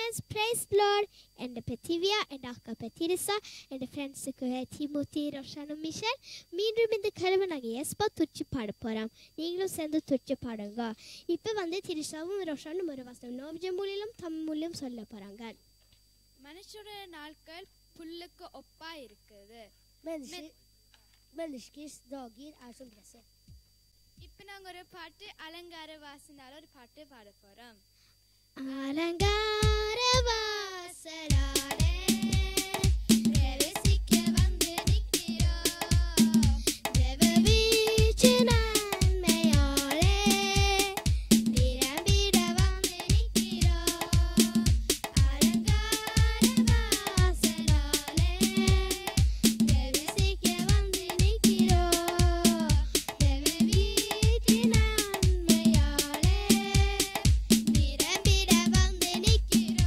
allesammans, praise Lord! എൻ്റെ പെറ്റിവിയ എൻ്റെ അക്ക പെറ്റിരിസ എൻ്റെ ഫ്ரெண்ட்ஸுக்கு திமுத்தி ரோஷானும் மிஷல் மீண்டும் இந்த கருவை நாங்கள் எஸ்பா துச்சு பாட போகிறோம் நீங்களும் சேர்ந்து துச்சு பாடுங்க இப்போ வந்து திரிசாவும் ரோஷானும் ஒரு வசனம் நோவிஜ மொழியிலும் தமிழ் மொழியிலும் சொல்ல போகிறாங்க மனுஷருடைய நாட்கள் புல்லுக்கு ஒப்பா இருக்குது Mennesker, menneskers dager er som gresset. இப்ப நாங்க ஒரு பாட்டு அலங்கார வாசனால ஒரு பாட்டு பாட போறோம் அலங்கார வாசலாலே பிரவேசிக்க வந்து நிற்கிறோம் தேவ வீச்சு நன்மையாலே நிரம்பிட வந்து நிற்கிறோம் அலங்கார வாசலாலே பிரவேசிக்க வந்து நிற்கிறோம் தேவ வீச்சு நன்மையாலே நிரம்பிட வந்து நிற்கிறோம்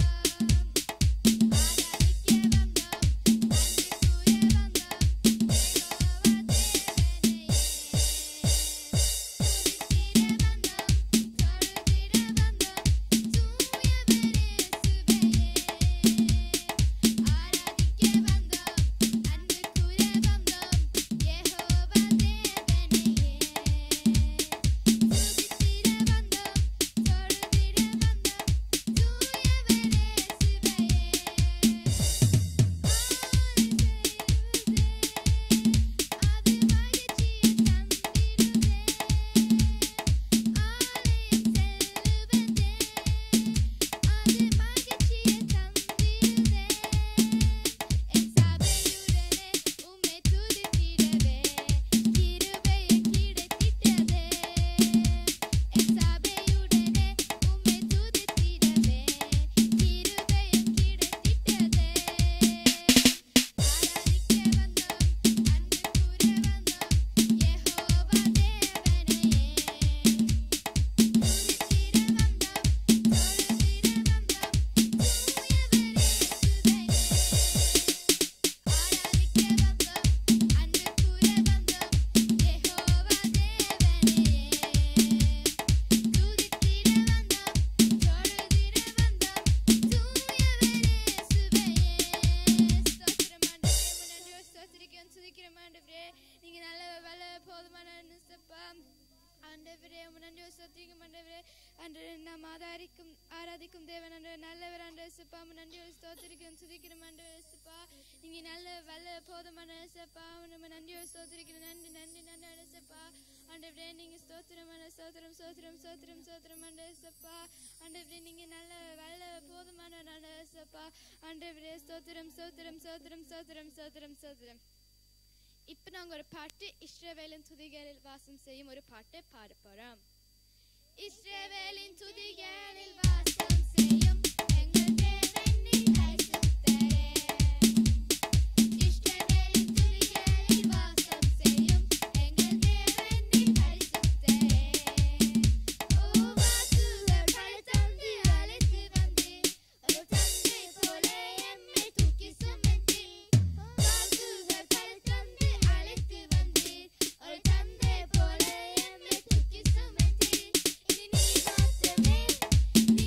நீங்க நல்ல வேலை போதுமான நிசப்பா ஆண்டவரே உம்மை நன்றி ஸ்தோத்திரிக்கும் ஆண்டவரே அன்று நாம் ஆதாரிக்கும் ஆராதிக்கும் தேவன் அன்று நல்லவர் அன்று சுப்பா உம்மை நன்றி ஸ்தோத்திரிக்கும் சுதிக்கிறோம் அன்று சுப்பா நீங்க நல்ல வல்ல போதுமான சப்பா நம்ம நன்றி ஸ்தோத்திரிக்கிறோம் நன்றி நன்றி நன்றி அடசப்பா ஆண்டவரே நீங்க ஸ்தோத்திரமான ஸ்தோத்திரம் ஸ்தோத்திரம் ஸ்தோத்திரம் ஸ்தோத்திரம் அன்று சப்பா ஆண்டவரே நீங்க நல்ல வல்ல போதுமான நல்ல சப்பா ஆண்டவரே ஸ்தோத்திரம் ஸ்தோத்திரம் ஸ்தோத்திரம் ஸ்தோத்திரம் ஸ்தோத்திரம் ஸ்தோத்திரம் இப்ப நாங்க ஒரு பாட்டு இஸ்ரவேலின் துதிகளில் வாசம் செய்யும் ஒரு பாட்டை பாட போறோம் இஸ்ரவேலின் துதிகளில் வாசம் செய்யும் எங்கள் தேவனின் பரிசுத்தரே. இஸ்ரவேலின் துதிகளில் வாசம் செய்யும் எங்கள் தேவனின் பரிசுத்தரே. ஓ வாக்குகள் பல தந்து அழைத்து வந்தீர். ஒரு தந்தை போல எம்மை தூக்கி சுமந்தீர். வாக்குகள் பல தந்து அழைத்து வந்தீர். ஒரு தந்தை போல எம்மை தூக்கி சுமந்தீர். இனி நீ மாத்திரமே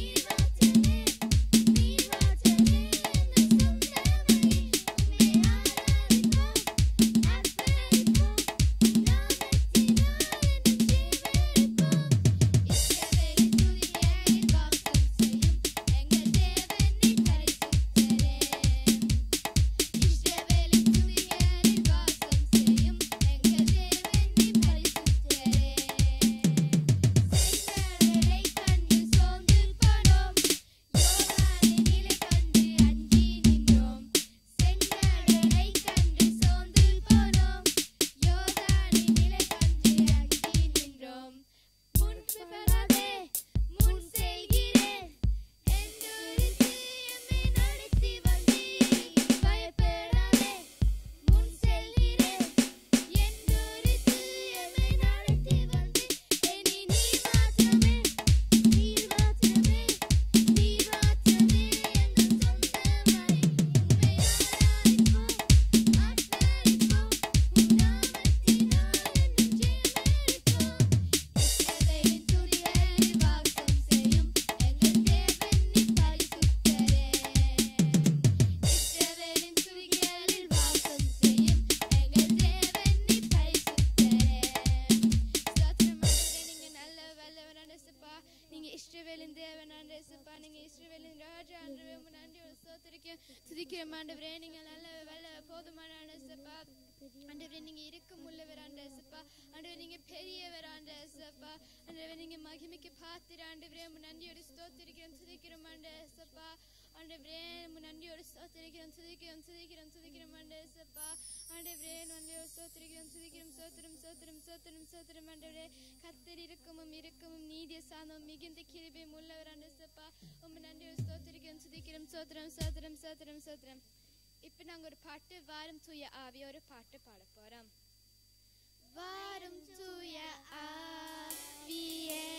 ஆண்டேசப்பா நீங்க இஸ்ரவேலின் ராஜா ஆண்டவே உம்மை நன்றியோடு ஸ்தோத்திரிக்கிறோம் துதிக்கிறோம் ஆண்டவரே நீங்க நல்ல வல்ல போதுமான ஆண்டேசப்பா ஆண்டவரே நீங்க இருக்கும் உள்ளவர் ஆண்டேசப்பா ஆண்டவரே நீங்க பெரியவர் ஆண்டேசப்பா ஆண்டவரே நீங்க மகிமைக்கு பாத்திர ஆண்டவரே உம்மை நன்றியோடு ஸ்தோத்திரிக்கிறோம் துதிக்கிறோம் ஆண்டேசப்பா ஆண்டவரே உம்மை நன்றியோடு ஸ்தோத்திரிக்கிறோம் துதிக்கிறோம் துதிக்கிறோம் துதிக்கிறோம் ஆண்டேசப்பா ஆண்டவரே நன்றியோடு ஸ்தோத்திரிக்கிறோம் துதிக்கிறோம் சோத்திரம் சோத்திரம் சோத்திரம் சோத்திரம் ஆண்டவரே கத்தர் இருக்கமும் இருக்கமும் நீதிய சாந்தம் மிகுந்த கிருபை உள்ளவர் ஆண்டேசப்பா உம்மை நன்றியோடு ஸ்தோத்திரிக்கிறோம் துதிக்கிறோம் சோத்திரம் சோத்திரம் சோத்திரம் சோத்திரம் இப்ப நாங்க ஒரு பாட்டு வாரம் தூய ஆவிய ஒரு பாட்டு பாட போறோம் வாரம் தூய ஆவியே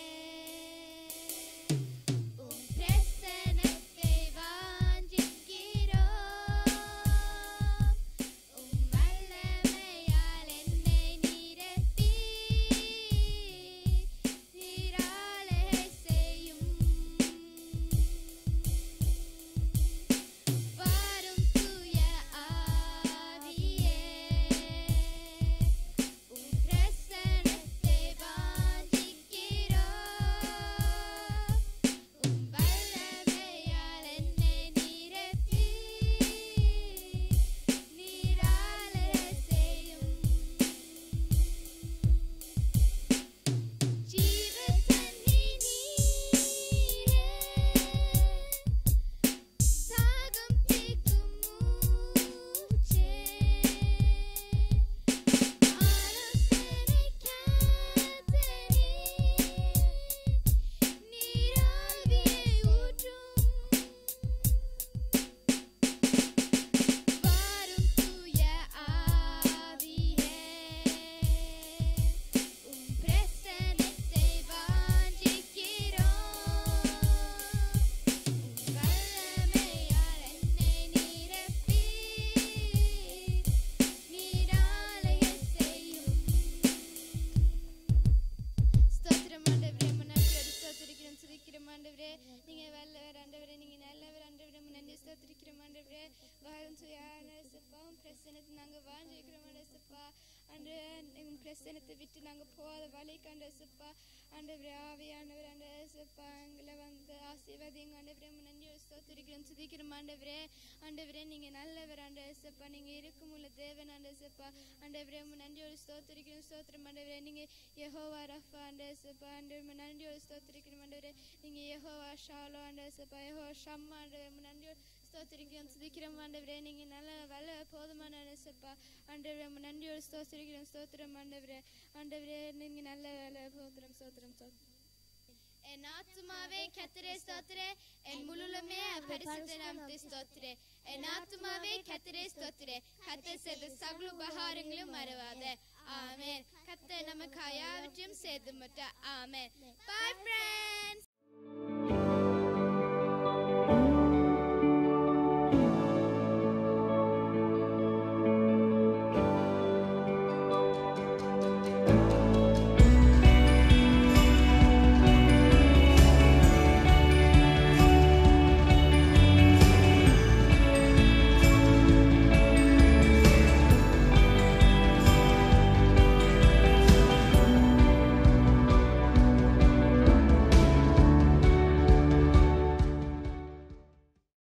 உம் பிரசன்னத்தை வாஞ்சிக்கிறோம் உம் வல்லமையால் என்னை நிரப்பி நீராளே செய்யும் வாரும் தூய ஆவியே உம் பிரசன்னத்தை வாஞ்சிக்கிறோம் உம் வல்லமையால் என்னை நிரப்பி நீராளே செய்யும் ஜீவ தண்ணி நீரே சாகம் தீக்கும் மூச்சே ஆலோசனை காத்தனே நீராவியை ஊற்றும் வாரும் தூய ஆவியே உம் பிரசன்னத்தை வாஞ்சிக்கிறோம் உம் வல்லமையால் என்னை நிரப்பி நீராலய செய்யும் ஸ்தோத்திரம் ஆண்டவரே உம்மை நன்றியோடு ஸ்தோத்திரிக்கிறோம் துதிக்கிறோம் ஆண்டவரே நீங்க வல்லவர் ஆண்டவரே நீங்க நல்லவர் ஆண்டவரே உம்மை நன்றி ஸ்தோத்திரிக்கிறோம் ஆண்டவரே வாழும் சுயானசப்பா உன் பிரசனத்தை நாங்க வாஞ்சிக்கிறோம் ஆண்டசப்பா ஆண்டு உன் பிரசனத்தை விட்டு நாங்க போகாத வழிக்கு ஆண்டசப்பா ஆண்டவரே ஆவியானவர் ஆண்டசப்பா எங்களை வந்து ஆசீர்வாதிங்க ஆண்டவரே உம்மை நன்றியோடு ஸ்தோத்திரிக்கிறோம் துதிக்கிறோம் ஆண்டவரே ஆண்டவரே நீங்க நல்லவர் ஆண்டசப்பா நீங்க இருக்கும் உள்ள தேவன் ஆண்டசப்பா ஆண்டவரே உம்மை நன்றியோடு ஸ்தோத்திரிக்கிறோம் ஸ்தோத்திரம் ஆண்டவரே நீங்க யெகோவா ரஃபா ஆண்டசப்பா ஆண்டவரே உம்மை நன்றியோடு ஸ்தோத்திரிக்கிறோம் ஆண்டவரே நீங்க யெகோவா ஷாலோ ஆண்டசப்பா யெகோவா ஷம்மா ஆண்டவரே உம்மை நன்றியோடு ஸ்தோத்திரிக்கிறோம் துதிக்கிறோம் ஆண்டவரே நீங்க நல்ல வல்ல போதுமான ஆண்டசப்பா ஆண்டவரே உம்மை நன்றியோடு ஸ்தோத்திரிக்கிறோம் ஸ்தோத்திரம் ஆண்டவரே ஆண்டவரே நீங்க நல்ல வேலை போத்திரம் ஸ்தோத்திரம் ஸ்தோத்திரம் என் ஆத்துமாவே கத்தரே ஸ்தோத்திரே என் முழுலுமே பரிசுத்த நாமத்தை ஸ்தோத்திரே என் ஆத்துமாவே கத்தரே ஸ்தோத்திரே கத்த செய்த சகல உபகாரங்களும் மறவாத ஆமென் கத்த நமக்கு யாவற்றையும் செய்து மட்ட ஆமென் பை ஃப்ரெண்ட்ஸ்